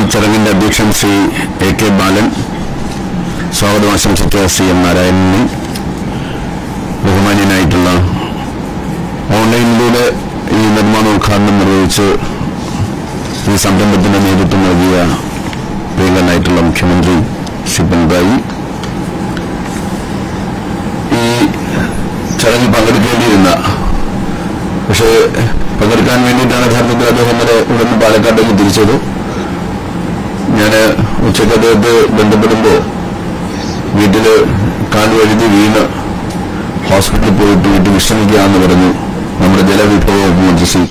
ചടങ്ങിന്റെ അധ്യക്ഷൻ Shri A K ബാലൻ സ്വാഗതം ആശംസിച്ച സി എം നാരായണനും ബഹുമാന്യനായിട്ടുള്ള ഓൺലൈനിലൂടെ ഈ നിർമ്മാണ ഉദ്ഘാടനം നിർവഹിച്ച് ഈ സംരംഭത്തിന് നേതൃത്വം നൽകിയ പ്രിയങ്കനായിട്ടുള്ള മുഖ്യമന്ത്രി ശ്രീ പിണറായി ഈ ചടങ്ങിൽ പങ്കെടുക്കേണ്ടിയിരുന്ന പക്ഷേ പങ്കെടുക്കാൻ വേണ്ടിയിട്ടാണ് യഥാർത്ഥത്തിൽ അദ്ദേഹം ഇന്നലെ ഉടനെ പാലക്കാട്ടേക്ക് തിരിച്ചത് ഞാൻ ഉച്ചയ്ക്ക് അദ്ദേഹത്തെ ബന്ധപ്പെടുമ്പോൾ വീട്ടില് കാൽ വഴുതി വീണ് ഹോസ്പിറ്റലിൽ പോയിട്ട് വീട്ടിൽ വിശ്രമിക്കാമെന്ന് പറഞ്ഞു നമ്മുടെ ജലവിഭവ വകുപ്പ് മന്ത്രി ശ്രീ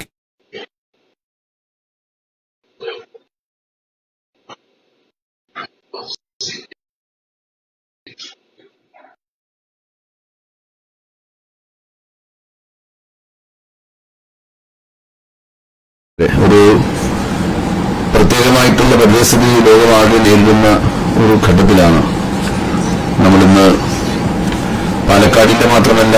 ഒരു പ്രത്യേകമായിട്ടുള്ള പരിസ്ഥിതി ലോകമാകെ നേരിടുന്ന ഒരു ഘട്ടത്തിലാണ് നമ്മളിന്ന് പാലക്കാടിന്റെ മാത്രമല്ല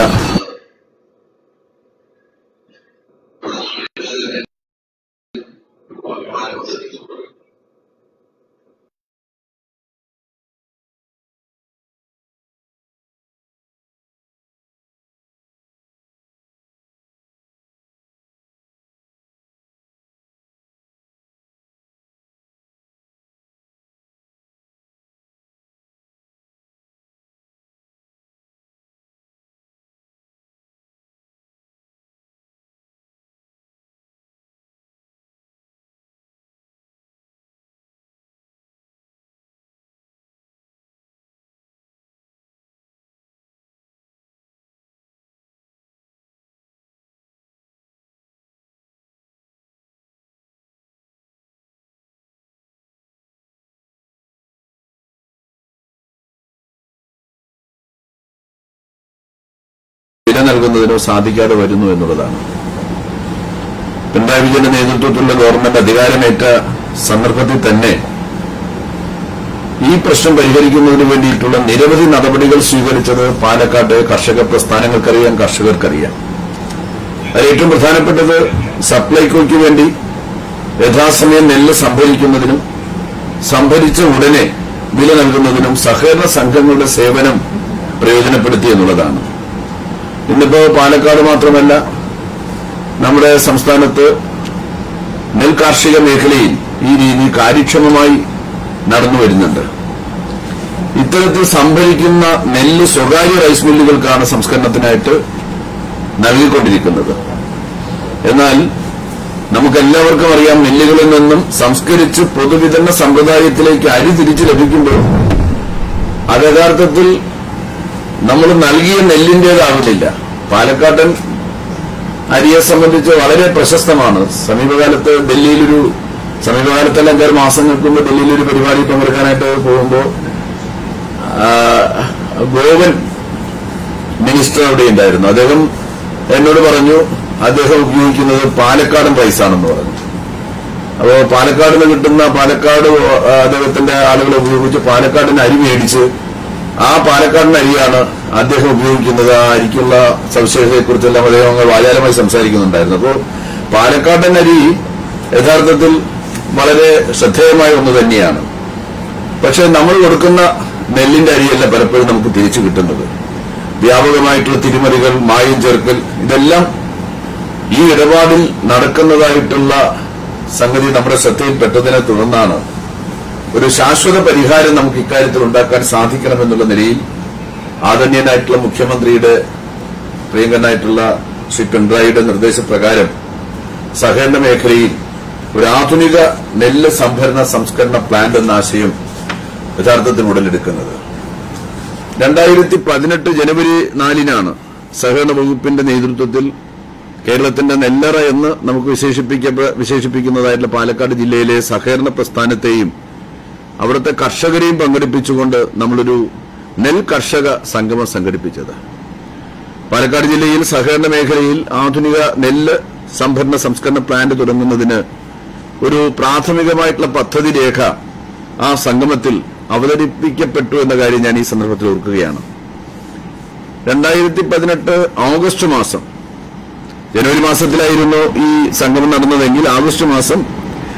വില നൽകുന്നതിനോ സാധിക്കാതെ വരുന്നു എന്നുള്ളതാണ് പിണറായി വിജയന്റെ നേതൃത്വത്തിലുള്ള ഗവൺമെന്റ് അധികാരമേറ്റ സന്ദർഭത്തിൽ തന്നെ ഈ പ്രശ്നം പരിഹരിക്കുന്നതിന് വേണ്ടിയിട്ടുള്ള നിരവധി നടപടികൾ സ്വീകരിച്ചത് പാലക്കാട് കർഷക പ്രസ്ഥാനങ്ങൾക്കറിയാം കർഷകർക്കറിയാം അതിൽ ഏറ്റവും പ്രധാനപ്പെട്ടത് സപ്ലൈകോയ്ക്ക് വേണ്ടി യഥാസമയം നെല്ല് സംഭരിക്കുന്നതിനും സംഭരിച്ച ഉടനെ വില നൽകുന്നതിനും സഹകരണ സംഘങ്ങളുടെ സേവനം പ്രയോജനപ്പെടുത്തി എന്നുള്ളതാണ് ഇന്നിപ്പോ പാലക്കാട് മാത്രമല്ല നമ്മുടെ സംസ്ഥാനത്ത് നെൽ കാർഷിക മേഖലയിൽ ഈ രീതി കാര്യക്ഷമമായി നടന്നു വരുന്നുണ്ട് ഇത്തരത്തിൽ സംഭരിക്കുന്ന നെല്ല് സ്വകാര്യ റൈസ് മില്ലുകൾക്കാണ് സംസ്കരണത്തിനായിട്ട് നൽകിക്കൊണ്ടിരിക്കുന്നത് എന്നാൽ നമുക്കെല്ലാവർക്കും അറിയാം നെല്ലുകളിൽ നിന്നും സംസ്കരിച്ച് പൊതുവിതരണ സമ്പ്രദായത്തിലേക്ക് അരി തിരിച്ചു ലഭിക്കുമ്പോൾ അത് യഥാർത്ഥത്തിൽ നമ്മൾ നൽകിയ നെല്ലിന്റേതാവുന്നില്ല പാലക്കാട്ടൻ അരിയെ സംബന്ധിച്ച് വളരെ പ്രശസ്തമാണ് സമീപകാലത്ത് ഡൽഹിയിലൊരു സമീപകാലത്തെല്ലാം ചില മാസങ്ങൾക്ക് മുമ്പ് ഡൽഹിയിലൊരു പരിപാടി പങ്കെടുക്കാനായിട്ട് പോകുമ്പോൾ ഗോവൻ മിനിസ്റ്റർ അവിടെ ഉണ്ടായിരുന്നു അദ്ദേഹം എന്നോട് പറഞ്ഞു അദ്ദേഹം ഉപയോഗിക്കുന്നത് പാലക്കാടൻ റൈസാണെന്ന് പറഞ്ഞു അപ്പോ പാലക്കാട് നിന്ന് കിട്ടുന്ന പാലക്കാട് ആ, അദ്ദേഹത്തിന്റെ ആളുകൾ ഉപയോഗിച്ച് പാലക്കാടിന് അരി മേടിച്ച് ആ പാലക്കാടിന് അരിയാണ് അദ്ദേഹം ഉപയോഗിക്കുന്നത് ആ അരിക്കുള്ള സവിശേഷതയെക്കുറിച്ചെല്ലാം അദ്ദേഹം അങ്ങ് വാചാലമായി സംസാരിക്കുന്നുണ്ടായിരുന്നു അപ്പോൾ പാലക്കാടൻ അരി യഥാർത്ഥത്തിൽ വളരെ ശ്രദ്ധേയമായ ഒന്ന് തന്നെയാണ് പക്ഷെ നമ്മൾ കൊടുക്കുന്ന നെല്ലിന്റെ അരിയല്ല പലപ്പോഴും നമുക്ക് തിരിച്ചു കിട്ടുന്നത് വ്യാപകമായിട്ടുള്ള തിരിമറികൾ മായം ചേർക്കൽ ഇതെല്ലാം ഈ ഇടപാടിൽ നടക്കുന്നതായിട്ടുള്ള സംഗതി നമ്മുടെ ശ്രദ്ധയിൽപ്പെട്ടതിനെ തുടർന്നാണ് ഒരു ശാശ്വത പരിഹാരം നമുക്ക് ഇക്കാര്യത്തിൽ ഉണ്ടാക്കാൻ സാധിക്കണമെന്നുള്ള നിലയിൽ ആദരണീയനായിട്ടുള്ള മുഖ്യമന്ത്രിയുടെ പ്രിയങ്കനായിട്ടുള്ള ശ്രീ പിണറായിയുടെ നിർദ്ദേശപ്രകാരം സഹകരണ മേഖലയിൽ ഒരു ആധുനിക നെല്ല് സംഭരണ സംസ്കരണ പ്ലാന്റ് എന്ന ആശയം യഥാർത്ഥത്തിൽ ഉടലെടുക്കുന്നത് രണ്ടായിരത്തി പതിനെട്ട് ജനുവരി നാലിനാണ് സഹകരണ വകുപ്പിന്റെ നേതൃത്വത്തിൽ കേരളത്തിന്റെ നെല്ലറ എന്ന് നമുക്ക് വിശേഷിപ്പിക്കപ്പെ- വിശേഷിപ്പിക്കുന്നതായിട്ടുള്ള പാലക്കാട് ജില്ലയിലെ സഹകരണ പ്രസ്ഥാനത്തെയും അവിടുത്തെ കർഷകരെയും പങ്കെടുപ്പിച്ചുകൊണ്ട് നമ്മളൊരു നെൽ കർഷക സംഗമം സംഘടിപ്പിച്ചത് പാലക്കാട് ജില്ലയിൽ സഹകരണ മേഖലയിൽ ആധുനിക നെല്ല് സംഭരണ സംസ്കരണ പ്ലാന്റ് തുടങ്ങുന്നതിന് ഒരു പ്രാഥമികമായിട്ടുള്ള പദ്ധതി രേഖ ആ സംഗമത്തിൽ അവതരിപ്പിക്കപ്പെട്ടു എന്ന കാര്യം ഞാൻ ഈ സന്ദർഭത്തിൽ ഓർക്കുകയാണ് രണ്ടായിരത്തി പതിനെട്ട് ഓഗസ്റ്റ് മാസം ജനുവരി മാസത്തിലായിരുന്നു ഈ സംഗമം നടന്നതെങ്കിൽ ആഗസ്റ്റ് മാസം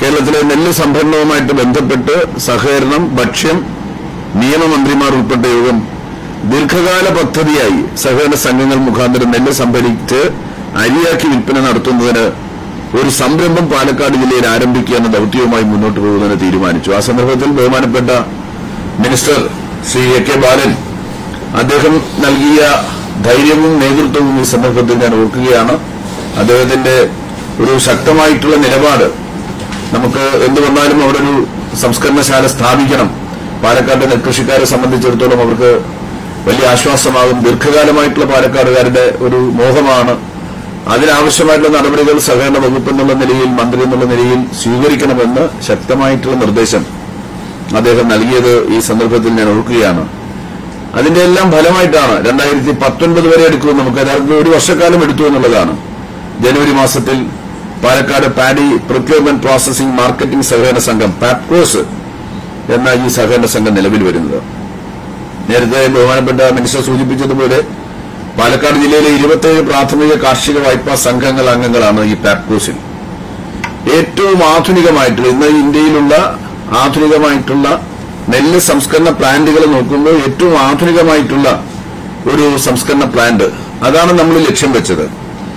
കേരളത്തിലെ നെല്ല് സംഭരണവുമായിട്ട് ബന്ധപ്പെട്ട് സഹകരണം ഭക്ഷ്യം നിയമമന്ത്രിമാർ ഉൾപ്പെട്ട യോഗം ദീർഘകാല പദ്ധതിയായി സഹകരണ സംഘങ്ങൾ മുഖാന്തരം നെല്ല് സംഭരിച്ച് അരിയാക്കി വിൽപ്പന നടത്തുന്നതിന് ഒരു സംരംഭം പാലക്കാട് ജില്ലയിൽ ആരംഭിക്കുക എന്ന ദൌത്യവുമായി മുന്നോട്ട് പോകുന്നതിന് തീരുമാനിച്ചു ആ സന്ദർഭത്തിൽ ബഹുമാനപ്പെട്ട minister Shri A K Balan അദ്ദേഹം നൽകിയ ധൈര്യവും നേതൃത്വവും ഈ സന്ദർഭത്തിൽ ഞാൻ ഓർക്കുകയാണ് അദ്ദേഹത്തിന്റെ ഒരു ശക്തമായിട്ടുള്ള നിലപാട് നമുക്ക് എന്ത് വന്നാലും അവിടെ ഒരു സംസ്കരണശാല സ്ഥാപിക്കണം പാലക്കാട്ടെ നെൽകൃഷിക്കാരെ സംബന്ധിച്ചിടത്തോളം അവർക്ക് വലിയ ആശ്വാസമാകും ദീർഘകാലമായിട്ടുള്ള പാലക്കാടുകാരുടെ ഒരു മോഹമാണ് അതിനാവശ്യമായിട്ടുള്ള നടപടികൾ സഹകരണ വകുപ്പ് എന്നുള്ള നിലയിൽ മന്ത്രി എന്നുള്ള നിലയിൽ സ്വീകരിക്കണമെന്ന് ശക്തമായിട്ടുള്ള നിർദ്ദേശം അദ്ദേഹം നൽകിയത് ഈ സന്ദർഭത്തിൽ ഞാൻ ഓർക്കുകയാണ് അതിന്റെ എല്ലാം ഫലമായിട്ടാണ് രണ്ടായിരത്തി പത്തൊൻപത് വരെ എടുക്കുമെന്ന് നമുക്ക് യഥാർത്ഥത്തിൽ ഒരു വർഷക്കാലം എടുത്തു എന്നുള്ളതാണ് ജനുവരി മാസത്തിൽ Palakkad paddy procurement processing marketing സഹകരണ സംഘം പാപ്കോസ് എന്ന ഈ സഹകരണ സംഘം നിലവിൽ വരുന്നത് നേരത്തെ ബഹുമാനപ്പെട്ട മിനിസ്റ്റർ സൂചിപ്പിച്ചതുപോലെ പാലക്കാട് ജില്ലയിലെ ഇരുപത്തേഴ് പ്രാഥമിക കാർഷിക വായ്പാ സംഘങ്ങൾ അംഗങ്ങളാണ് ഈ പാപ്കോസിൽ ഏറ്റവും ആധുനികമായിട്ടുള്ള ഇന്ന് ഇന്ത്യയിലുള്ള ആധുനികമായിട്ടുള്ള നെല്ല് സംസ്കരണ പ്ലാന്റുകൾ നോക്കുമ്പോൾ ഏറ്റവും ആധുനികമായിട്ടുള്ള ഒരു സംസ്കരണ പ്ലാന്റ് അതാണ് നമ്മൾ ലക്ഷ്യം വെച്ചത്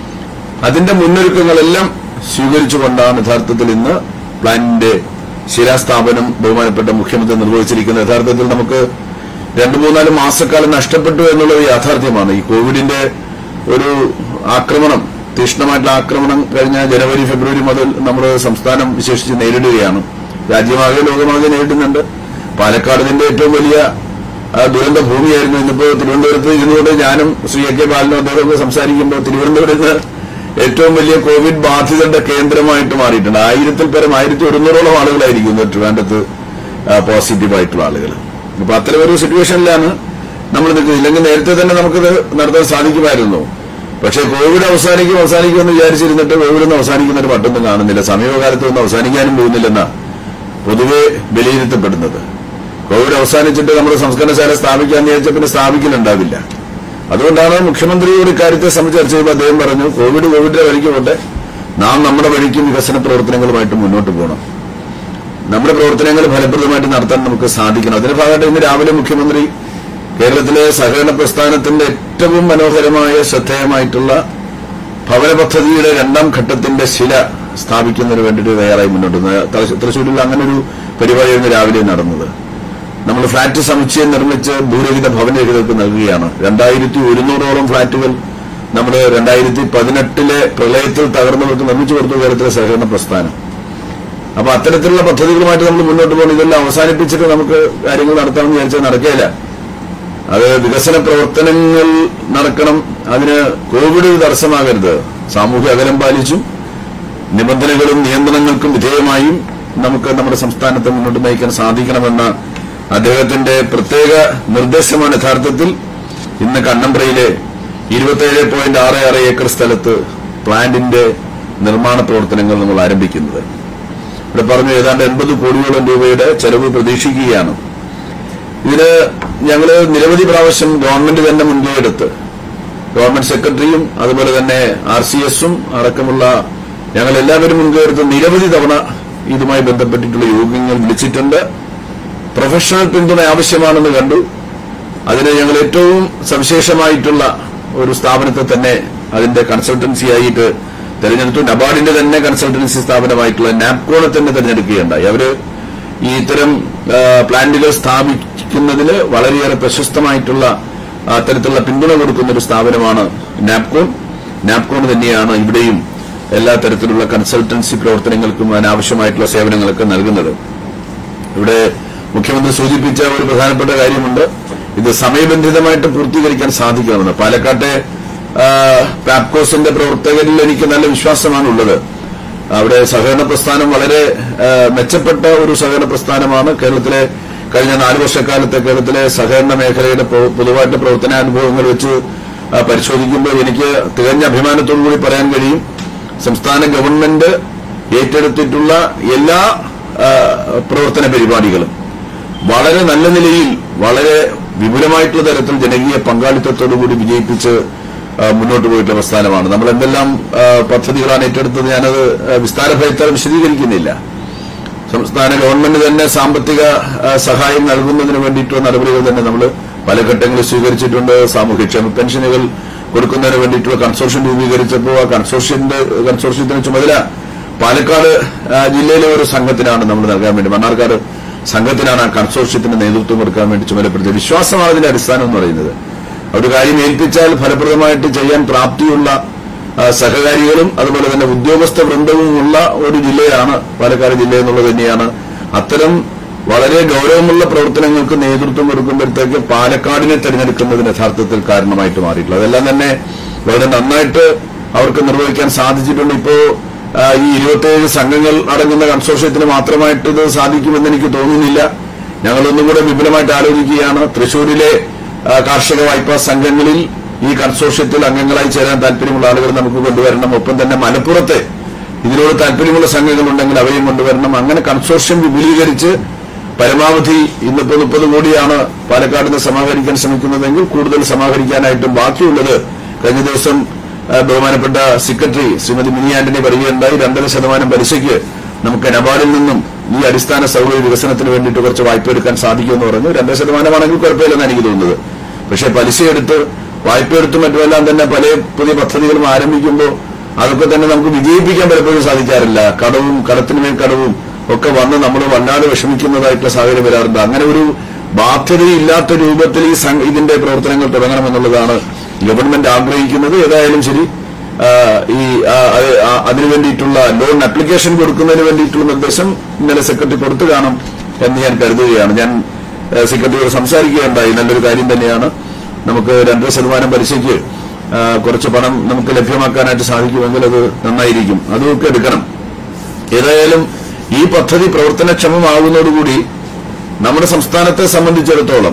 അതിന്റെ മുന്നൊരുക്കങ്ങളെല്ലാം സ്വീകരിച്ചുകൊണ്ടാണ് യഥാർത്ഥത്തിൽ ഇന്ന് പ്ലാന്റിന്റെ ശിലാസ്ഥാപനം ബഹുമാനപ്പെട്ട മുഖ്യമന്ത്രി നിർവഹിച്ചിരിക്കുന്നത് യഥാർത്ഥത്തിൽ നമുക്ക് രണ്ടു മൂന്നാല് മാസക്കാലം നഷ്ടപ്പെട്ടു എന്നുള്ളത് യാഥാർത്ഥ്യമാണ് ഈ കോവിഡിന്റെ ഒരു ആക്രമണം തീക്ഷ്ണമായിട്ടുള്ള ആക്രമണം കഴിഞ്ഞ ജനുവരി ഫെബ്രുവരി മുതൽ നമ്മുടെ സംസ്ഥാനം വിശേഷിച്ച് നേരിടുകയാണ് രാജ്യമാകെ ലോകമാകെ നേരിടുന്നുണ്ട് പാലക്കാട് ഇതിന്റെ ഏറ്റവും വലിയ ആ, ദുരന്ത ഭൂമിയായിരുന്നു ഇന്നിപ്പോ തിരുവനന്തപുരത്ത് ഇരുന്നുകൊണ്ട് ഞാനും ശ്രീ എ കെ ബാലനും അദ്ദേഹമൊക്കെ സംസാരിക്കുമ്പോൾ തിരുവനന്തപുരത്ത് ഏറ്റവും വലിയ കോവിഡ് ബാധിതരുടെ കേന്ദ്രമായിട്ട് മാറിയിട്ടുണ്ട് ആയിരത്തിൽ പരം ആയിരത്തി ഒരുന്നൂറോളം ആളുകളായിരിക്കും ഇന്ന് ട്രിവാൻഡത്ത് പോസിറ്റീവ് ആയിട്ടുള്ള ആളുകൾ അപ്പൊ അത്തരം ഒരു സിറ്റുവേഷനിലാണ് നമ്മൾ നിൽക്കുന്നത് ഇല്ലെങ്കിൽ നേരത്തെ തന്നെ നമുക്കിത് നടത്താൻ സാധിക്കുമായിരുന്നു പക്ഷേ കോവിഡ് അവസാനിക്കും അവസാനിക്കും എന്ന് വിചാരിച്ചിരുന്നിട്ട് കോവിഡ് ഒന്നും അവസാനിക്കുന്ന ഒരു മട്ടൊന്നും കാണുന്നില്ല സമീപകാലത്ത് ഒന്നും അവസാനിക്കാനും പോകുന്നില്ലെന്നാണ് പൊതുവെ വിലയിരുത്തപ്പെടുന്നത് കോവിഡ് അവസാനിച്ചിട്ട് നമ്മൾ സംസ്കരണശാല സ്ഥാപിക്കാന്ന് വിചാരിച്ച പിന്നെ സ്ഥാപിക്കലുണ്ടാവില്ല അതുകൊണ്ടാണ് മുഖ്യമന്ത്രിയോട് ഇക്കാര്യത്തെ സംബന്ധിച്ച് ചർച്ച ചെയ്യുമ്പോൾ അദ്ദേഹം പറഞ്ഞു കോവിഡ് കോവിഡിന്റെ വഴിക്ക് പോട്ടെ നാം നമ്മുടെ വഴിക്ക് വികസന പ്രവർത്തനങ്ങളുമായിട്ട് മുന്നോട്ട് പോകണം നമ്മുടെ പ്രവർത്തനങ്ങൾ ഫലപ്രദമായിട്ട് നടത്താൻ നമുക്ക് സാധിക്കണം അതിന്റെ ഭാഗമായിട്ട് ഇന്ന് രാവിലെ മുഖ്യമന്ത്രി കേരളത്തിലെ സഹകരണ പ്രസ്ഥാനത്തിന്റെ ഏറ്റവും മനോഹരമായ ശ്രദ്ധേയമായിട്ടുള്ള ഭവന പദ്ധതിയുടെ രണ്ടാം ഘട്ടത്തിന്റെ ശില സ്ഥാപിക്കുന്നതിന് വേണ്ടിയിട്ട് തയ്യാറായി മുന്നോട്ട് വന്നത്. തൃശ്ശൂ- തൃശ്ശൂരിൽ അങ്ങനെ ഒരു പരിപാടിയായിരുന്നു രാവിലെ നടന്നത് നമ്മൾ ഫ്ളാറ്റ് സമുച്ചയം നിർമ്മിച്ച് ഭൂരഹിത ഭവനരഹിതർക്ക് നൽകുകയാണ് രണ്ടായിരത്തി ഒരുന്നൂറോളം ഫ്ളാറ്റുകൾ നമ്മൾ രണ്ടായിരത്തി പതിനെട്ടിലെ പ്രളയത്തിൽ തകർന്നവർക്ക് നിർമ്മിച്ചു കൊടുത്തു കേരളത്തിലെ സഹകരണ പ്രസ്ഥാനം അപ്പൊ അത്തരത്തിലുള്ള പദ്ധതികളുമായിട്ട് നമ്മൾ മുന്നോട്ട് പോകണം ഇതെല്ലാം അവസാനിപ്പിച്ചിട്ട് നമുക്ക് കാര്യങ്ങൾ നടത്താമെന്ന് വിചാരിച്ചാൽ നടക്കുകയില്ല അത് വികസന പ്രവർത്തനങ്ങൾ നടക്കണം അതിന് കോവിഡ് ഒരു തടസ്സമാകരുത് സാമൂഹ്യ അകലം പാലിച്ചും നിബന്ധനകളും നിയന്ത്രണങ്ങൾക്കും വിധേയമായും നമുക്ക് നമ്മുടെ സംസ്ഥാനത്തെ മുന്നോട്ട് നയിക്കാൻ സാധിക്കണമെന്ന അദ്ദേഹത്തിന്റെ പ്രത്യേക നിർദ്ദേശമാണ് യഥാർത്ഥത്തിൽ ഇന്ന് കണ്ണമ്പ്രയിലെ ഇരുപത്തിയേഴ് പോയിന്റ് ആറ് ആറ് ഏക്കർ സ്ഥലത്ത് പ്ലാന്റിന്റെ നിർമ്മാണ പ്രവർത്തനങ്ങൾ നമ്മൾ ആരംഭിക്കുന്നത് ഇവിടെ പറഞ്ഞു ഏതാണ്ട് എൺപത് കോടിയോളം രൂപയുടെ ചെലവ് പ്രതീക്ഷിക്കുകയാണ് ഇതിന് ഞങ്ങൾ നിരവധി പ്രാവശ്യം ഗവൺമെന്റ് തന്നെ മുൻകൈയെടുത്ത് ഗവൺമെന്റ് സെക്രട്ടറിയും അതുപോലെ തന്നെ ആർ സി എസും അടക്കമുള്ള ഞങ്ങൾ എല്ലാവരും മുൻകൈയെടുത്ത് നിരവധി തവണ ഇതുമായി ബന്ധപ്പെട്ടിട്ടുള്ള യോഗങ്ങൾ വിളിച്ചിട്ടുണ്ട് പ്രൊഫഷണൽ പിന്തുണ ആവശ്യമാണെന്ന് കണ്ടു അതിന് ഞങ്ങൾ ഏറ്റവും സവിശേഷമായിട്ടുള്ള ഒരു സ്ഥാപനത്തെ തന്നെ അതിന്റെ കൺസൾട്ടൻസി ആയിട്ട് തെരഞ്ഞെടുത്തു നബാർഡിന്റെ തന്നെ കൺസൾട്ടൻസി സ്ഥാപനമായിട്ടുള്ള നാപ്കോണെ തന്നെ തെരഞ്ഞെടുക്കുകയുണ്ടായി അവര് ഈ ഇത്തരം ആ, പ്ലാന്റുകൾ സ്ഥാപിക്കുന്നതിന് വളരെയേറെ പ്രശസ്തമായിട്ടുള്ള അത്തരത്തിലുള്ള പിന്തുണ കൊടുക്കുന്ന ഒരു സ്ഥാപനമാണ് നാപ്കോൺ നാപ്കോൺ തന്നെയാണ് ഇവിടെയും എല്ലാ തരത്തിലുള്ള കൺസൾട്ടൻസി പ്രവർത്തനങ്ങൾക്കും അതിനാവശ്യമായിട്ടുള്ള സേവനങ്ങളൊക്കെ നൽകുന്നത് ഇവിടെ മുഖ്യമന്ത്രി സൂചിപ്പിച്ച ഒരു പ്രധാനപ്പെട്ട കാര്യമുണ്ട് ഇത് സമയബന്ധിതമായിട്ട് പൂർത്തീകരിക്കാൻ സാധിക്കണമെന്ന് പാലക്കാട്ടെ ആ, പാപ്കോസിന്റെ പ്രവർത്തകരിൽ എനിക്ക് നല്ല വിശ്വാസമാണുള്ളത് അവിടെ സഹകരണ പ്രസ്ഥാനം വളരെ ആ, മെച്ചപ്പെട്ട ഒരു സഹകരണ പ്രസ്ഥാനമാണ് കേരളത്തിലെ കഴിഞ്ഞ നാല് വർഷക്കാലത്തെ കേരളത്തിലെ സഹകരണ മേഖലയുടെ പൊ- പൊതുവായിട്ട് പ്രവർത്തനാനുഭവങ്ങൾ വെച്ച് ആ, പരിശോധിക്കുമ്പോൾ എനിക്ക് തികഞ്ഞ അഭിമാനത്തോടു കൂടി പറയാൻ കഴിയും സംസ്ഥാന ഗവൺമെന്റ് ഏറ്റെടുത്തിട്ടുള്ള എല്ലാ ആ, പ്രവർത്തന പരിപാടികളും വളരെ നല്ല നിലയിൽ വളരെ വിപുലമായിട്ടുള്ള തരത്തിൽ ജനകീയ പങ്കാളിത്തത്തോടുകൂടി വിജയിപ്പിച്ച് ആ, മുന്നോട്ട് പോയിട്ടുള്ള പ്രസ്ഥാനമാണ് നമ്മൾ എന്തെല്ലാം ആ, പദ്ധതികളാണ് ഏറ്റെടുത്തത് ഞാനത് ആ, വിസ്താരഭയത്താൽ വിശദീകരിക്കുന്നില്ല സംസ്ഥാന ഗവൺമെന്റ് തന്നെ സാമ്പത്തിക ആ, സഹായം നൽകുന്നതിന് വേണ്ടിയിട്ടുള്ള നടപടികൾ തന്നെ നമ്മൾ പല ഘട്ടങ്ങളിൽ സ്വീകരിച്ചിട്ടുണ്ട് സാമൂഹ്യക്ഷേമ പെൻഷനുകൾ കൊടുക്കുന്നതിന് വേണ്ടിയിട്ടുള്ള കൺസോർഷ്യം രൂപീകരിച്ചപ്പോൾ ആ കൺസോർഷ്യന്റെ കൺസോർഷ്യത്തിന് ചുമതല പാലക്കാട് ആ, ജില്ലയിലെ ഒരു സംഘത്തിനാണ് നമ്മൾ നൽകാൻ വേണ്ടി മണ്ണാർക്കാട് സംഘത്തിനാണ് ആ കൺസോർഷ്യത്തിന് നേതൃത്വം കൊടുക്കാൻ വേണ്ടി ചുമതലപ്പെടുത്തിയത് വിശ്വാസമാണ് അതിന്റെ അടിസ്ഥാനം എന്ന് പറയുന്നത് ഒരു കാര്യം ഏൽപ്പിച്ചാൽ ഫലപ്രദമായിട്ട് ചെയ്യാൻ പ്രാപ്തിയുള്ള ആ, സഹകാരികളും അതുപോലെ തന്നെ ഉദ്യോഗസ്ഥ വൃന്ദവുമുള്ള ഒരു ജില്ലയാണ് പാലക്കാട് ജില്ല എന്നുള്ളത് തന്നെയാണ് അത്തരം വളരെ ഗൌരവമുള്ള പ്രവർത്തനങ്ങൾക്ക് നേതൃത്വം കൊടുക്കുമ്പോഴത്തേക്ക് പാലക്കാടിനെ തെരഞ്ഞെടുക്കുന്നതിന് യഥാർത്ഥത്തിൽ കാരണമായിട്ട് മാറിയിട്ടുള്ളത് അതെല്ലാം തന്നെ വളരെ നന്നായിട്ട് അവർക്ക് നിർവഹിക്കാൻ സാധിച്ചിട്ടുണ്ട് ഇപ്പോ ആ, ഈ ഇരുപത്തിയേഴ് സംഘങ്ങൾ അടങ്ങുന്ന കൺസോർഷ്യത്തിന് മാത്രമായിട്ട് ഇത് സാധിക്കുമെന്ന് എനിക്ക് തോന്നുന്നില്ല ഞങ്ങളൊന്നും കൂടെ വിപുലമായിട്ട് ആലോചിക്കുകയാണ് തൃശൂരിലെ ആ, കാർഷിക വായ്പാ സംഘങ്ങളിൽ ഈ കൺസോർഷ്യത്തിൽ അംഗങ്ങളായി ചേരാൻ താല്പര്യമുള്ള ആളുകൾ നമുക്ക് കൊണ്ടുവരണം ഒപ്പം തന്നെ മലപ്പുറത്തെ ഇതിനോട് താല്പര്യമുള്ള സംഘങ്ങളുണ്ടെങ്കിൽ അവയും കൊണ്ടുവരണം അങ്ങനെ കൺസോർഷ്യം വിപുലീകരിച്ച് പരമാവധി ഇന്നിപ്പോ മുപ്പത് കോടിയാണ് പാലക്കാട് നിന്ന് സമാഹരിക്കാൻ ശ്രമിക്കുന്നതെങ്കിൽ കൂടുതൽ സമാഹരിക്കാനായിട്ടും ബാക്കിയുള്ളത് കഴിഞ്ഞ ദിവസം ആ, ബഹുമാനപ്പെട്ട സെക്രട്ടറി ശ്രീമതി മിനി ആന്റണി പറയുകയുണ്ടായി രണ്ടര ശതമാനം പലിശയ്ക്ക് നമുക്ക് നബാർഡിൽ നിന്നും ഈ അടിസ്ഥാന സൗകര്യ വികസനത്തിന് വേണ്ടിയിട്ട് കുറച്ച് വായ്പ എടുക്കാൻ സാധിക്കുമെന്ന് പറഞ്ഞു രണ്ടര ശതമാനമാണെങ്കിൽ കുഴപ്പമില്ലെന്ന് എനിക്ക് തോന്നുന്നത് പക്ഷേ പലിശയെടുത്ത് വായ്പ എടുത്തും മറ്റുമെല്ലാം തന്നെ പല പുതിയ പദ്ധതികളും ആരംഭിക്കുമ്പോൾ അതൊക്കെ തന്നെ നമുക്ക് വിജയിപ്പിക്കാൻ പലപ്പോഴും സാധിക്കാറില്ല കടവും കടത്തിനുമേൽ കടവും ഒക്കെ വന്ന് നമ്മൾ വല്ലാതെ വിഷമിക്കുന്നതായിട്ടുള്ള സാഹചര്യം വരാറുണ്ട് അങ്ങനെ ഒരു ബാധ്യതയില്ലാത്ത രൂപത്തിൽ ഈ സം- ഇതിന്റെ പ്രവർത്തനങ്ങൾ തുടങ്ങണമെന്നുള്ളതാണ് ഗവൺമെന്റ് ആഗ്രഹിക്കുന്നത് ഏതായാലും ശരി ആ, ഈ ആ, അത് ആ, അതിനു വേണ്ടിയിട്ടുള്ള ലോൺ അപ്ലിക്കേഷൻ കൊടുക്കുന്നതിന് വേണ്ടിയിട്ടുള്ള നിർദ്ദേശം ഇന്നലെ സെക്രട്ടറി കൊടുത്തു കാണും എന്ന് ഞാൻ കരുതുകയാണ് ഞാൻ ആ, സെക്രട്ടറിയോട് സംസാരിക്കുകയുണ്ടായി നല്ലൊരു കാര്യം തന്നെയാണ് നമുക്ക് രണ്ടര ശതമാനം പലിശയ്ക്ക് ആ, കുറച്ച് പണം നമുക്ക് ലഭ്യമാക്കാനായിട്ട് സാധിക്കുമെങ്കിൽ അത് നന്നായിരിക്കും അതുമൊക്കെ എടുക്കണം ഏതായാലും ഈ പദ്ധതി പ്രവർത്തനക്ഷമമാകുന്നതോടുകൂടി നമ്മുടെ സംസ്ഥാനത്തെ സംബന്ധിച്ചിടത്തോളം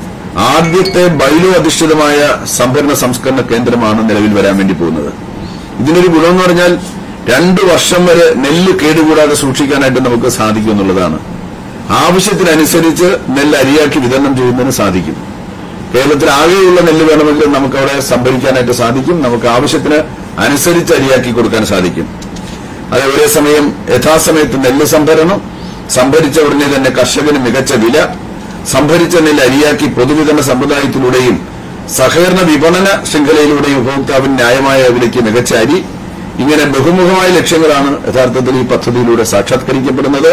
ആദ്യത്തെ ബൈലോ അധിഷ്ഠിതമായ സംഭരണ സംസ്കരണ കേന്ദ്രമാണ് നിലവിൽ വരാൻ വേണ്ടി പോകുന്നത് ഇതിനൊരു ഗുണമെന്ന് പറഞ്ഞാൽ രണ്ടു വർഷം വരെ നെല്ല് കേടുകൂടാതെ സൂക്ഷിക്കാനായിട്ട് നമുക്ക് സാധിക്കും എന്നുള്ളതാണ് ആവശ്യത്തിനനുസരിച്ച് നെല്ല് അരിയാക്കി വിതരണം ചെയ്യുന്നതിന് സാധിക്കും കേരളത്തിൽ ആകെയുള്ള നെല്ല് വേണമെങ്കിൽ നമുക്ക് അവിടെ സംഭരിക്കാനായിട്ട് സാധിക്കും നമുക്ക് ആവശ്യത്തിന് അനുസരിച്ച് അരിയാക്കി കൊടുക്കാൻ സാധിക്കും അത് ഒരേ സമയം യഥാസമയത്ത് നെല്ല് സംഭരണം സംഭരിച്ച ഉടനെ തന്നെ കർഷകന് മികച്ച വില സംഭരിച്ച നെല്ല് അരിയാക്കി പൊതുവിതരണ സമ്പ്രദായത്തിലൂടെയും സഹകരണ വിപണന ശൃംഖലയിലൂടെയും ഉപഭോക്താവിന് ന്യായമായ വിലയ്ക്ക് മികച്ച അരി ഇങ്ങനെ ബഹുമുഖമായ ലക്ഷ്യങ്ങളാണ് യഥാർത്ഥത്തിൽ ഈ പദ്ധതിയിലൂടെ സാക്ഷാത്കരിക്കപ്പെടുന്നത്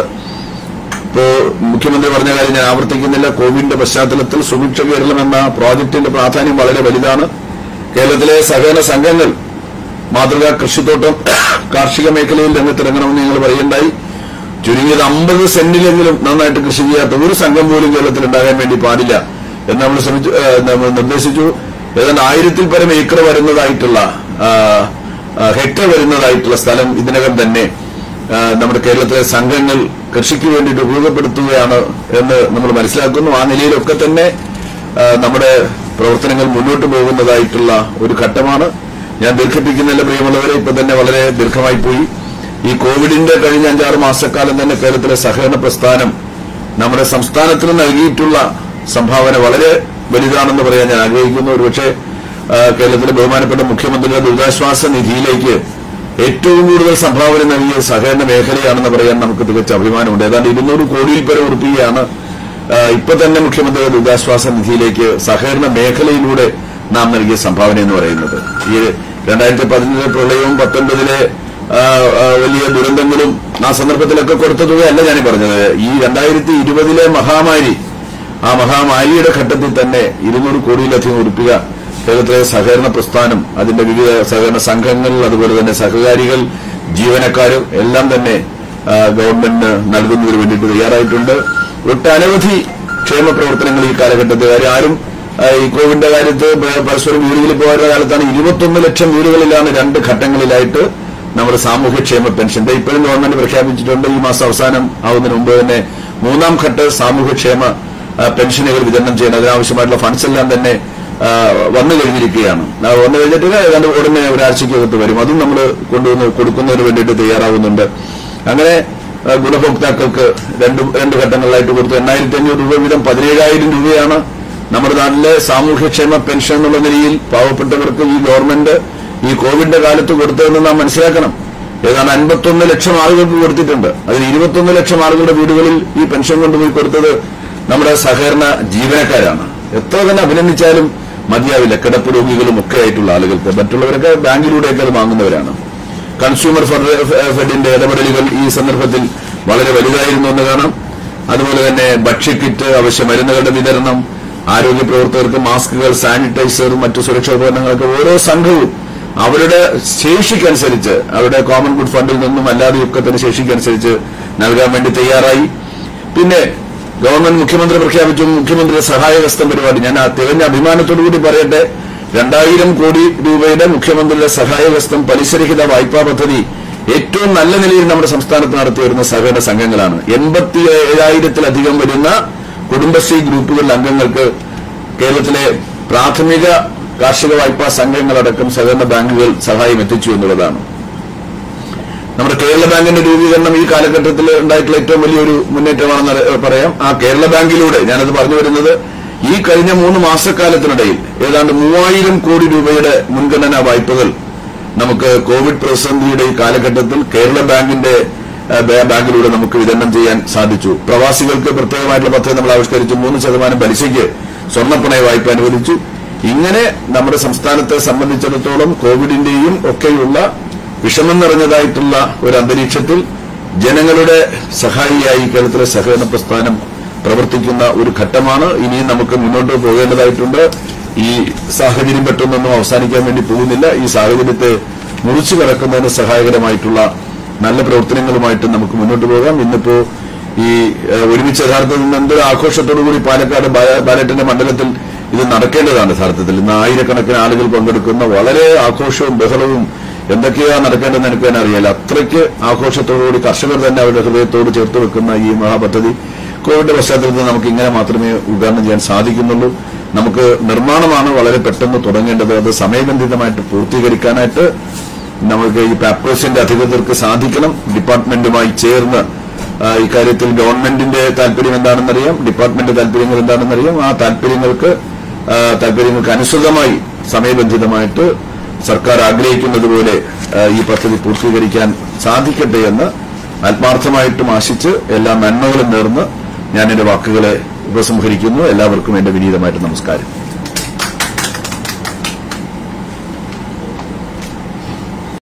ഇപ്പോ മുഖ്യമന്ത്രി പറഞ്ഞ കാര്യം ഞാൻ ആവർത്തിക്കുന്നില്ല കോവിഡിന്റെ പശ്ചാത്തലത്തിൽ സുഭിക്ഷ കേരളം എന്ന പ്രോജക്ടിന്റെ പ്രാധാന്യം വളരെ വലുതാണ് കേരളത്തിലെ സഹകരണ സംഘങ്ങൾ മാതൃകാ കൃഷിത്തോട്ടം കാർഷിക മേഖലയിൽ രംഗത്തിറങ്ങണമെന്ന് ഞങ്ങൾ പറയുണ്ടായി ചുരുങ്ങിയത് അമ്പത് സെന്റിലെങ്കിലും നന്നായിട്ട് കൃഷി ചെയ്യാത്ത ഒരു സംഘം പോലും കേരളത്തിൽ ഉണ്ടാകാൻ വേണ്ടി പാടില്ല എന്ന് നമ്മൾ ശ്രമിച്ചു ഏ, നമ്മൾ നിർദ്ദേശിച്ചു ഏതാണ്ട് ആയിരത്തിൽ പരം ഏക്കർ വരുന്നതായിട്ടുള്ള ആ, ആ, ഹെക്ടർ വരുന്നതായിട്ടുള്ള സ്ഥലം ഇതിനകം തന്നെ ആ, നമ്മുടെ കേരളത്തിലെ സംഘങ്ങൾ കൃഷിക്ക് വേണ്ടിയിട്ട് ഉപയോഗപ്പെടുത്തുകയാണ് എന്ന് നമ്മൾ മനസ്സിലാക്കുന്നു ആ നിലയിലൊക്കെ തന്നെ ആ, നമ്മുടെ പ്രവർത്തനങ്ങൾ മുന്നോട്ട് പോകുന്നതായിട്ടുള്ള ഒരു ഘട്ടമാണ് ഞാൻ ദീർഘിപ്പിക്കുന്നില്ല പ്രിയമുള്ളവരെ ഇപ്പൊ തന്നെ വളരെ ദീർഘമായി പോയി ഈ കോവിഡിന്റെ കഴിഞ്ഞ അഞ്ചാറ് മാസക്കാലം തന്നെ കേരളത്തിലെ സഹകരണ പ്രസ്ഥാനം നമ്മുടെ സംസ്ഥാനത്തിന് നൽകിയിട്ടുള്ള സംഭാവന വളരെ വലുതാണെന്ന് പറയാൻ ഞാൻ ആഗ്രഹിക്കുന്നു ഒരുപക്ഷെ ആ, കേരളത്തിലെ ബഹുമാനപ്പെട്ട മുഖ്യമന്ത്രിയുടെ ദുരിതാശ്വാസ നിധിയിലേക്ക് ഏറ്റവും കൂടുതൽ സംഭാവന നൽകിയ സഹകരണ മേഖലയാണെന്ന് പറയാൻ നമുക്ക് തികച്ച അഭിമാനമുണ്ട് ഏതാണ്ട് ഇരുന്നൂറ് കോടിയിൽ പരം ഉറപ്പിക്കുകയാണ് ഇപ്പൊ തന്നെ മുഖ്യമന്ത്രിയുടെ ദുരിതാശ്വാസ നിധിയിലേക്ക് സഹകരണ മേഖലയിലൂടെ നാം നൽകിയ സംഭാവന എന്ന് പറയുന്നത് ഈ രണ്ടായിരത്തി പതിനഞ്ചിലെ പ്രളയവും പത്തൊൻപതിലെ ആ, ആ, വലിയ ദുരന്തങ്ങളും ആ സന്ദർഭത്തിലൊക്കെ കൊടുത്ത തുകയല്ല ഞാൻ പറഞ്ഞത് ഈ രണ്ടായിരത്തി ഇരുപതിലെ മഹാമാരി ആ മഹാമാരിയുടെ ഘട്ടത്തിൽ തന്നെ ഇരുന്നൂറ് കോടിയിലധികം ഉറുപ്പിക കേരളത്തിലെ സഹകരണ പ്രസ്ഥാനം അതിന്റെ വിവിധ സഹകരണ സംഘങ്ങൾ അതുപോലെ തന്നെ സഹകാരികൾ ജീവനക്കാരും എല്ലാം തന്നെ ആ, ഗവൺമെന്റിന് നൽകുന്നതിന് വേണ്ടിയിട്ട് തയ്യാറായിട്ടുണ്ട് ഒട്ടനവധി ക്ഷേമ പ്രവർത്തനങ്ങൾ ഈ കാലഘട്ടത്തിൽ കാര്യം ആരും ആ, ഈ കോവിഡിന്റെ കാര്യത്ത് പ- പരസ്പരം വീടുകളിൽ പോയ കാലത്താണ് ഇരുപത്തൊന്ന് ലക്ഷം വീടുകളിലാണ് രണ്ട് ഘട്ടങ്ങളിലായിട്ട് നമ്മുടെ സാമൂഹ്യക്ഷേമ പെൻഷൻ ദേ ഇപ്പോഴും ഗവൺമെന്റ് പ്രഖ്യാപിച്ചിട്ടുണ്ട് ഈ മാസം അവസാനം ആവുന്നതിന് മുമ്പ് തന്നെ മൂന്നാം ഘട്ട സാമൂഹ്യക്ഷേമ ആ, പെൻഷനുകൾ വിതരണം ചെയ്യണം അതിനാവശ്യമായിട്ടുള്ള ഫണ്ട്സ് എല്ലാം തന്നെ ആ, വന്നു കഴിഞ്ഞിരിക്കുകയാണ് ആ, വന്നു കഴിഞ്ഞിട്ട് ഏതാണ്ട് ഉടനെ ഒരാഴ്ചയ്ക്കകത്ത് വരും അതും നമ്മൾ കൊണ്ടുവന്ന് കൊടുക്കുന്നതിന് വേണ്ടിയിട്ട് തയ്യാറാവുന്നുണ്ട് അങ്ങനെ ആ, ഗുണഭോക്താക്കൾക്ക് രണ്ട് രണ്ട് ഘട്ടങ്ങളിലായിട്ട് കൊടുത്തു എണ്ണായിരത്തി അഞ്ഞൂറ് രൂപ വീതം പതിനേഴായിരം രൂപയാണ് നമ്മുടെ നാട്ടിലെ സാമൂഹ്യക്ഷേമ പെൻഷൻ എന്നുള്ള നിലയിൽ പാവപ്പെട്ടവർക്ക് ഈ ഗവൺമെന്റ് ഈ കോവിഡിന്റെ കാലത്ത് കൊടുത്തതെന്ന് നാം മനസ്സിലാക്കണം ഏതാണ്ട് അൻപത്തൊന്ന് ലക്ഷം ആളുകൾക്ക് കൊടുത്തിട്ടുണ്ട് അതിൽ ഇരുപത്തൊന്ന് ലക്ഷം ആളുകളുടെ വീടുകളിൽ ഈ പെൻഷൻ കൊണ്ടുപോയി കൊടുത്തത് നമ്മുടെ സഹകരണ ജീവനക്കാരാണ് എത്ര തന്നെ അഭിനന്ദിച്ചാലും മതിയാവില്ല കിടപ്പ് രോഗികളും ഒക്കെ ആയിട്ടുള്ള ആളുകൾക്ക് മറ്റുള്ളവരൊക്കെ ബാങ്കിലൂടെയൊക്കെ അത് വാങ്ങുന്നവരാണ് കൺസ്യൂമർ ഫെഡ്- ഫെഡിന്റെ ഇടപെടലുകൾ ഈ സന്ദർഭത്തിൽ വളരെ വലുതായിരുന്നു എന്ന് കാണാം അതുപോലെ തന്നെ ഭക്ഷ്യക്കിറ്റ് അവശ്യ മരുന്നുകളുടെ വിതരണം ആരോഗ്യ പ്രവർത്തകർക്ക് മാസ്കുകൾ സാനിറ്റൈസർ മറ്റു സുരക്ഷാ ഉപകരണങ്ങളൊക്കെ ഓരോ സംഘവും അവരുടെ ശേഷിക്കനുസരിച്ച് അവരുടെ കോമൺ ഗുഡ് ഫണ്ടിൽ നിന്നും അല്ലാതെയൊക്കെ തന്നെ ശേഷിക്കനുസരിച്ച് നൽകാൻ വേണ്ടി തയ്യാറായി പിന്നെ ഗവൺമെന്റ് മുഖ്യമന്ത്രി പ്രഖ്യാപിച്ചു മുഖ്യമന്ത്രി സഹായഹസ്തം പരിപാടി ഞാൻ ആ തികഞ്ഞ അഭിമാനത്തോടു കൂടി പറയട്ടെ രണ്ടായിരം കോടി രൂപയുടെ മുഖ്യമന്ത്രിയുടെ സഹായഹസ്തം പലിശരഹിത വായ്പാ പദ്ധതി ഏറ്റവും നല്ല നിലയിൽ നമ്മുടെ സംസ്ഥാനത്ത് നടത്തി വരുന്ന സഹകരണ സംഘങ്ങളാണ് എൺപത്തി ഏഴായിരത്തിലധികം വരുന്ന കുടുംബശ്രീ ഗ്രൂപ്പുകളിലെ അംഗങ്ങൾക്ക് കേരളത്തിലെ പ്രാഥമിക കാർഷിക വായ്പാ സംഘങ്ങളടക്കം സഹകരണ ബാങ്കുകൾ സഹായം എത്തിച്ചു എന്നുള്ളതാണ് നമ്മുടെ കേരള ബാങ്കിന്റെ രൂപീകരണം ഈ കാലഘട്ടത്തിൽ ഉണ്ടായിട്ടുള്ള ഏറ്റവും വലിയൊരു മുന്നേറ്റമാണെന്ന് അറി- പറയാം ആ കേരള ബാങ്കിലൂടെ ഞാനത് പറഞ്ഞു വരുന്നത് ഈ കഴിഞ്ഞ മൂന്ന് മാസക്കാലത്തിനിടയിൽ ഏതാണ്ട് മൂവായിരം കോടി രൂപയുടെ മുൻഗണനാ വായ്പകൾ നമുക്ക് കോവിഡ് പ്രതിസന്ധിയുടെ ഈ കാലഘട്ടത്തിൽ കേരള ബാങ്കിന്റെ ആ, ബാ- ബാങ്കിലൂടെ നമുക്ക് വിതരണം ചെയ്യാൻ സാധിച്ചു പ്രവാസികൾക്ക് പ്രത്യേകമായിട്ടുള്ള പദ്ധതി നമ്മൾ ആവിഷ്കരിച്ചു മൂന്ന് ശതമാനം പലിശയ്ക്ക് സ്വർണ്ണപ്പണയ വായ്പ അനുവദിച്ചു ഇങ്ങനെ നമ്മുടെ സംസ്ഥാനത്തെ സംബന്ധിച്ചിടത്തോളം കോവിഡിന്റെയും ഒക്കെയുള്ള വിഷമം നിറഞ്ഞതായിട്ടുള്ള ഒരു അന്തരീക്ഷത്തിൽ ജനങ്ങളുടെ സഹായിയായി കേരളത്തിലെ സഹകരണ പ്രസ്ഥാനം പ്രവർത്തിക്കുന്ന ഒരു ഘട്ടമാണ് ഇനിയും നമുക്ക് മുന്നോട്ട് പോകേണ്ടതായിട്ടുണ്ട് ഈ സാഹചര്യം പെട്ടെന്നൊന്നും അവസാനിക്കാൻ വേണ്ടി പോകുന്നില്ല ഈ സാഹചര്യത്തെ മുറിച്ചു കടക്കുന്നതിന് സഹായകരമായിട്ടുള്ള നല്ല പ്രവർത്തനങ്ങളുമായിട്ട് നമുക്ക് മുന്നോട്ട് പോകാം ഇന്നിപ്പോ ഈ ഏഹ്, ഒരുമിച്ച് യഥാർത്ഥത്തിൽ നിന്ന് എന്തൊരു ആഘോഷത്തോടു കൂടി പാലക്കാട് ബാ- ബാലറ്റിന്റെ മണ്ഡലത്തിൽ ഇത് നടക്കേണ്ടതാണ് യഥാർത്ഥത്തിൽ ഇന്ന് ആയിരക്കണക്കിന് ആളുകൾ പങ്കെടുക്കുന്ന വളരെ ആഘോഷവും ബഹളവും എന്തൊക്കെയാ നടക്കേണ്ടതെന്ന് എനിക്ക് തന്നെ അറിയില്ല അത്രയ്ക്ക് ആഘോഷത്തോടുകൂടി കർഷകർ തന്നെ അവരുടെ ഹൃദയത്തോട് ചേർത്ത് വെക്കുന്ന ഈ മഹാപദ്ധതി കോവിഡ് പശ്ചാത്തലത്തിൽ നമുക്ക് ഇങ്ങനെ മാത്രമേ ഉദ്ഘാടനം ചെയ്യാൻ സാധിക്കുന്നുള്ളൂ നമുക്ക് നിർമ്മാണമാണ് വളരെ പെട്ടെന്ന് തുടങ്ങേണ്ടത് അത് സമയബന്ധിതമായിട്ട് പൂർത്തീകരിക്കാനായിട്ട് നമുക്ക് ഈ പാപ്പേഴ്സിന്റെ അധികൃതർക്ക് സാധിക്കണം ഡിപ്പാർട്ട്മെന്റുമായി ചേർന്ന് ആ, ഇക്കാര്യത്തിൽ ഗവൺമെന്റിന്റെ താല്പര്യം എന്താണെന്നറിയാം ഡിപ്പാർട്ട്മെന്റ് താല്പര്യങ്ങൾ എന്താണെന്നറിയാം ആ താല്പര്യങ്ങൾക്ക് ആ, താല്പര്യങ്ങൾക്ക് അനുസൃതമായി സമയബന്ധിതമായിട്ട് സർക്കാർ ആഗ്രഹിക്കുന്നത് പോലെ ആ, ഈ പദ്ധതി പൂർത്തീകരിക്കാൻ സാധിക്കട്ടെ എന്ന് ആത്മാർത്ഥമായിട്ടും ആശിച്ച് എല്ലാ നന്മകളും നേർന്ന് ഞാൻ എന്റെ വാക്കുകളെ ഉപസംഹരിക്കുന്നു എല്ലാവർക്കും എന്റെ വിനീതമായിട്ട് നമസ്കാരം